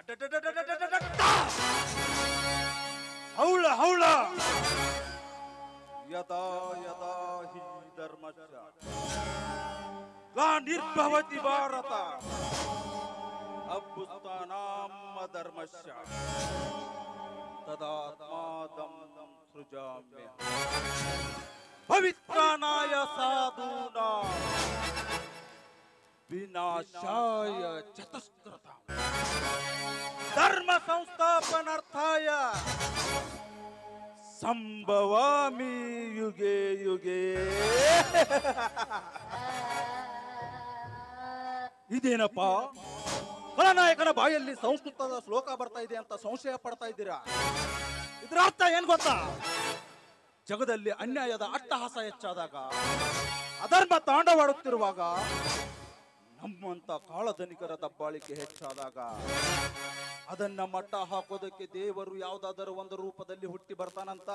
ಅಡಡಡಡಡಡಡಡ. ಹೌಳ ಹೌಳ ಯದಾ ಯದಾ ಹಿ ಧರ್ಮಸ್ಯ ಗ್ಲಾನಿರ್ಭವತಿ ಭಾರತ ಅಭ್ಯುತ್ಥಾನಾಮ ಧರ್ಮಸ್ಯ ತದಾತ್ಮಾದಂ ಸೃಜಾಮ್ಯ ಪವಿತ್ರಾನಾಯ ಸಾಧೂನಾ ವಿನಾಶಾಯ ಚತುಷ್ಕೃತ ಧರ್ಮ ಸಂಸ್ಥಾಪನಾರ್ಥಾಯ ಸಂಭವಾಮಿ ಯುಗೆ ಯುಗೆ ಇದೇನಪ್ಪ ಖಳನಾಯಕನ ಬಾಯಲ್ಲಿ ಸಂಸ್ಕೃತದ ಶ್ಲೋಕ ಬರ್ತಾ ಇದೆ ಅಂತ ಸಂಶಯ ಪಡ್ತಾ ಇದ್ದೀರಾ ಇದರ ಅರ್ಥ ಏನ್ ಗೊತ್ತಾ ಜಗದಲ್ಲಿ ಅನ್ಯಾಯದ ಅಟ್ಟಹಾಸ ಹೆಚ್ಚಾದಾಗ ಅಧರ್ಮ ತಾಂಡವಾಡುತ್ತಿರುವಾಗ ನಮ್ಮಂತ ಕಾಳಧನಿಕರ ದಬ್ಬಾಳಿಕೆ ಹೆಚ್ಚಾದಾಗ ಅದನ್ನ ಮಟ್ಟ ಹಾಕೋದಕ್ಕೆ ದೇವರು ಯಾವ್ದಾದರೂ ಒಂದು ರೂಪದಲ್ಲಿ ಹುಟ್ಟಿ ಬರ್ತಾನಂತ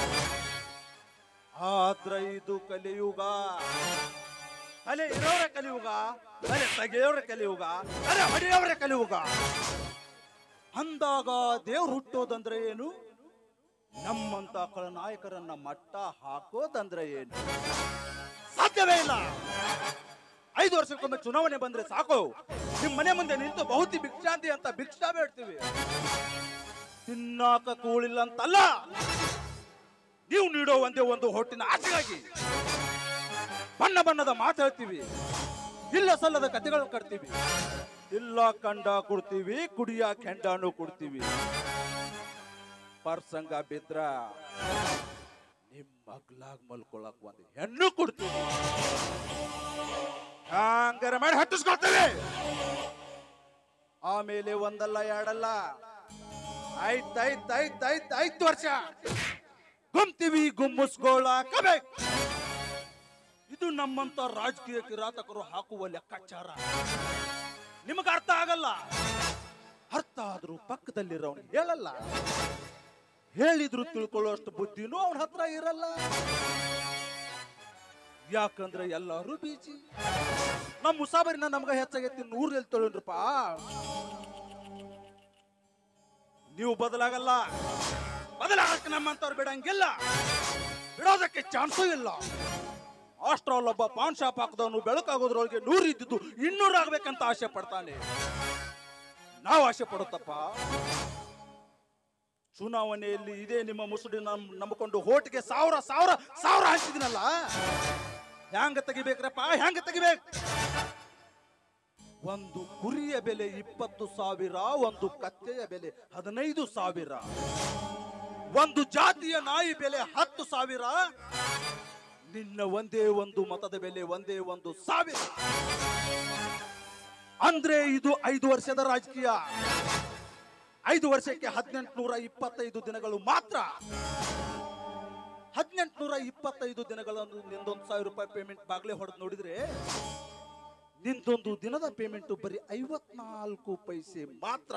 ಆದ್ರ ಇದು ಕಲಿಯುಗ ತಲೆ ಇರೋರ ಕಲಿಯುಗ ತಲೆ ತೆಗೆಯೋರ ಕಲಿಯುಗ ತಲೆ ಹೊಡೆಯೋರ ಕಲಿಯುಗ ಅಂದಾಗ ದೇವ್ರು ಹುಟ್ಟೋದಂದ್ರೆ ಏನು ನಮ್ಮಂತ ನಾಯಕರನ್ನ ಮಟ್ಟ ಹಾಕೋದಂದ್ರೆ ಏನು ಸಾಧ್ಯವೇ ಇಲ್ಲ ಐದು ವರ್ಷಕ್ಕೊಮ್ಮೆ ಚುನಾವಣೆ ಬಂದ್ರೆ ಸಾಕು ನಿಮ್ ಮನೆ ಮುಂದೆ ನಿಂತು ಬಹುತಿ ಭಿಕ್ಷಾಂತಿ ಅಂತ ಭಿಕ್ಷಾ ಬೇಡ್ತೀವಿ ತಿನ್ನಾಕ ಕೂಳಿಲ್ಲ ಅಂತಲ್ಲ ನೀವು ನೀಡೋ ಒಂದೇ ಒಂದು ಹೊಟ್ಟಿನ ಆಸೆಗಾಗಿ ಬಣ್ಣ ಬಣ್ಣದ ಮಾತು ಹೇಳ್ತೀವಿ ಇಲ್ಲ ಸಲ್ಲದ ಕಥೆಗಳು ಕಟ್ತೀವಿ ಇಲ್ಲ ಕಂಡ ಕೊಡ್ತೀವಿ ಕುಡಿಯ ಕೆಂಡಾನು ಕೊಡ್ತೀವಿ ಪರ್ಸಂಗ ಬಿದ್ರ ನಿಮ್ ಮಗ್ಲಾಗ್ ಮಲ್ಕೊಳಕ್ ಒಂದು ಹೆಣ್ಣು ಕೊಡ್ತೀವಿ ಹಂಗಾರೆ ಮಾಡಿ ಹತ್ತಿಸ್ಕೊಳ್ತೇವೆ ಆಮೇಲೆ ಒಂದಲ್ಲ ಎರಡಲ್ಲ ಐತ್ ಐತ್ ಐತ್ ಐತ್ ಐತ್ ವರ್ಷ ಗುಮ್ತೀವಿ ಗುಮ್ಮಿಸ್ಕೊಳ್ಳಾಕಬೇಕು ಇದು ನಮ್ಮಂತ ರಾಜಕೀಯ ಕಿರಾತಕರು ಹಾಕುವ ಲೆಕ್ಕಾಚಾರ ನಿಮಗೆ ಅರ್ಥ ಆಗಲ್ಲ ಅರ್ಥ ಆದ್ರೂ ಪಕ್ಕದಲ್ಲಿರೋನು ಹೇಳಲ್ಲ ಹೇಳಿದ್ರು ತಿಳ್ಕೊಳ್ಳೋಷ್ಟು ಬುದ್ಧಿನೂ ಅವನ ಹತ್ರ ಇರಲ್ಲ ಯಾಕಂದ್ರೆ ಎಲ್ಲರೂ ಬೀಜಿ ನಮ್ಮ ಮುಸಾಬರಿನ ನಮ್ಗ ಹೆಚ್ಚಾಗೈತಿ ನೂರ್ ಎಲ್ಲಿ ತೊಗೊಂಡ್ರಪ್ಪ ನೀವು ಬದಲಾಗಲ್ಲ ಬದಲಾಗಕ್ಕೆ ನಮ್ಮಂತವ್ರು ಬಿಡಂಗಿಲ್ಲ ಬಿಡೋದಕ್ಕೆ ಚಾನ್ಸೂ ಇಲ್ಲ ಆಸ್ಟ್ರಾಲ್ ಒಬ್ಬ ಪಾನ್ ಶಾಪ್ ಹಾಕದವನು ಬೆಳಕಾಗೋದ್ರೊಳಗೆ ನೂರು ಇದ್ದಿದ್ದು ಇನ್ನೂರು ಆಗ್ಬೇಕಂತ ಆಸೆ ಪಡ್ತಾನೆ ನಾವು ಆಸೆ ಪಡುತ್ತಪ್ಪ ಚುನಾವಣೆಯಲ್ಲಿ ಇದೇ ನಿಮ್ಮ ಮುಸುಡಿ ನಮ್ ನಂಬಿಕೊಂಡು ಹೋಟಿಗೆ ಸಾವಿರ ಸಾವಿರ ಸಾವಿರ ಹಂಚಿದಿನಲ್ಲ ಹ್ಯಾಂಗ ತೆಗಿಬೇಕ್ರಪ್ಪ ಹ್ಯಾಂಗ ತೆಗಿಬೇಕು ಒಂದು ಕುರಿಯ ಬೆಲೆ ಇಪ್ಪತ್ತು ಸಾವಿರ ಒಂದು ಕತ್ತೆಯ ಬೆಲೆ ಹದಿನೈದು ಸಾವಿರ ಒಂದು ಜಾತಿಯ ನಾಯಿ ಬೆಲೆ ಹತ್ತು ಸಾವಿರ ನಿನ್ನ ಒಂದೇ ಒಂದು ಮತದ ಬೆಲೆ ಒಂದೇ ಒಂದು ಸಾವಿರ ಅಂದ್ರೆ ಇದು ಐದು ವರ್ಷದ ರಾಜಕೀಯ ಐದು ವರ್ಷಕ್ಕೆ ಹದಿನೆಂಟುನೂರ ಇಪ್ಪತ್ತೈದು ದಿನಗಳು ಮಾತ್ರ ಹದಿನೆಂಟುನೂರ ಇಪ್ಪತ್ತೈದು ದಿನಗಳನ್ನು ನಿಂದೊಂದು ಸಾವಿರ ರೂಪಾಯಿ ಪೇಮೆಂಟ್ ಬಾಗ್ಲೆ ಹೊಡೆದು ನೋಡಿದ್ರೆ ನಿಂದೊಂದು ದಿನದ ಪೇಮೆಂಟ್ ಬರೀ ಐವತ್ನಾಲ್ಕು ಪೈಸೆ ಮಾತ್ರ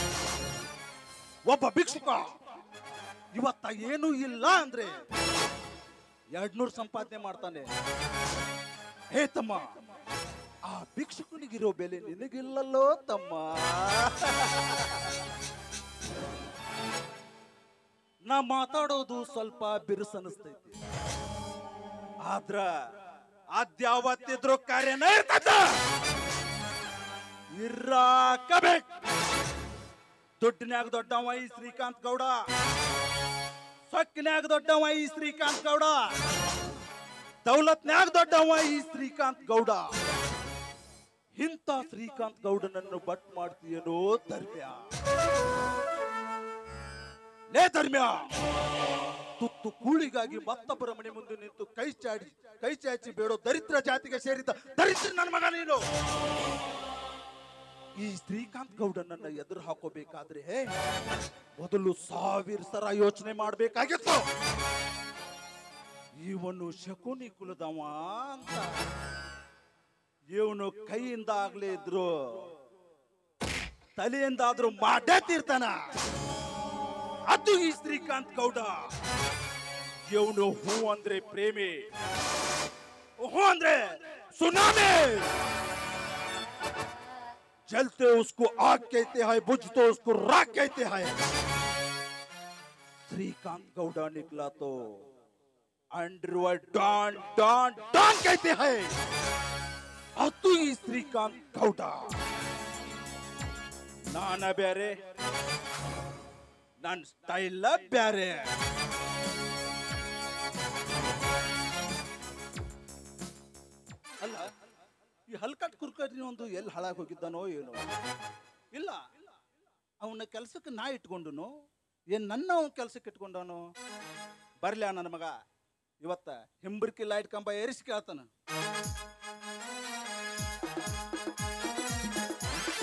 ಒಬ್ಬ ಭಿಕ್ಷುಕ ಇವತ್ತ ಏನೂ ಇಲ್ಲ ಅಂದ್ರೆ ಎರಡ್ನೂರು ಸಂಪಾದನೆ ಮಾಡ್ತಾನೆ ಹೇ ತಮ್ಮ ಆ ಭಿಕ್ಷುಕನಿಗಿರೋ ಬೆಲೆ ನಿನಗಿಲ್ಲಲ್ಲೋ ತಮ್ಮ ನಾ ಮಾತಾಡೋದು ಸ್ವಲ್ಪ ಬಿರುಸನಿಸ್ತೈತಿ ಆದ್ರ ಅದ್ಯಾವತ್ತಿದ್ರು ಕಾರ್ಯನ ಇರ್ತದ ಇರಾಕಬೇಕು ದುಡ್ಡಿನ್ಯಾಗ ದೊಡ್ಡವ ಈ ಶ್ರೀಕಾಂತ್ ಗೌಡ ಸೊಕ್ಕಿನ್ಯಾಗ ದೊಡ್ಡವ ಈ ಶ್ರೀಕಾಂತ್ ಗೌಡ ದೌಲತ್ನ್ಯಾಗ ದೊಡ್ಡವ ಈ ಶ್ರೀಕಾಂತ್ ಗೌಡ ಇಂಥ ಶ್ರೀಕಾಂತ್ ಗೌಡನನ್ನು ಬಟ್ ಮಾಡ್ತೀಯನೋ ಧರ್ಮ್ಯ ಲೇ ಧರ್ಮ್ಯ ತುತ್ತು ಕೂಳಿಗಾಗಿ ಮತ್ತೊಬ್ಬರ ಮನೆ ಮುಂದೆ ನಿಂತು ಕೈ ಚಾಡಿ ಕೈ ಚಾಚಿ ಬೇಡೋ ದರಿದ್ರ ಜಾತಿಗೆ ಸೇರಿದ ದರಿದ್ರ ನನ್ನ ಮಗ ನೀನು ಈ ಶ್ರೀಕಾಂತ್ ಗೌಡನನ್ನ ಎದುರು ಹಾಕೋಬೇಕಾದ್ರೆ ಮೊದಲು ಸಾವಿರ ಸರ ಯೋಚನೆ ಮಾಡಬೇಕಾಗಿತ್ತು ಇವನು ಶಕುನಿ ಕುಲದವ ಅಂತ ಇವನು ಕೈಯಿಂದ ಆಗ್ಲೇ ಇದ್ರು ತಲೆಯಿಂದಾದ್ರೂ ಮಾಡೇ ತೀರ್ತಾನ ಅದು ಈ ಶ್ರೀಕಾಂತ್ ಗೌಡ ಇವನು ಹೂ ಅಂದ್ರೆ ಪ್ರೇಮಿ ಹೂ ಅಂದ್ರೆ ಸುನಾಮಿ जलते उसको आग कहते हैं बुझते उसको राख कहते हैं श्रीकांत गौड़ा निकला तो अंडरवर्ल्ड डॉन डॉन डॉन कहते हैं और तू ही श्रीकांत गौड़ा ನಾನ ಬ್ಯಾರೆ ನನ್ನ ಸ್ಟೈಲ ಬ್ಯಾರೆ ಅಲ್ಲ ಈ ಹಲ್ಕಟ್ ಕುರ್ಕಟ್ರಿ ಒಂದು ಎಲ್ಲಿ ಹಾಳಾಗಿ ಹೋಗಿದ್ದಾನೋ ಏನೋ ಇಲ್ಲ ಅವನ ಕೆಲಸಕ್ಕೆ ನಾ ಇಟ್ಕೊಂಡನು ಏನ್ ನನ್ನ ಅವನ ಕೆಲಸಕ್ಕೆ ಇಟ್ಕೊಂಡವನು ಬರ್ಲಿ ನನ್ನ ಮಗ ಇವತ್ತ ಹಿಂಬರ್ಕಿ ಲೈಟ್ ಕಂಬ ಏರಿಸಿ ಕೇಳ್ತಾನ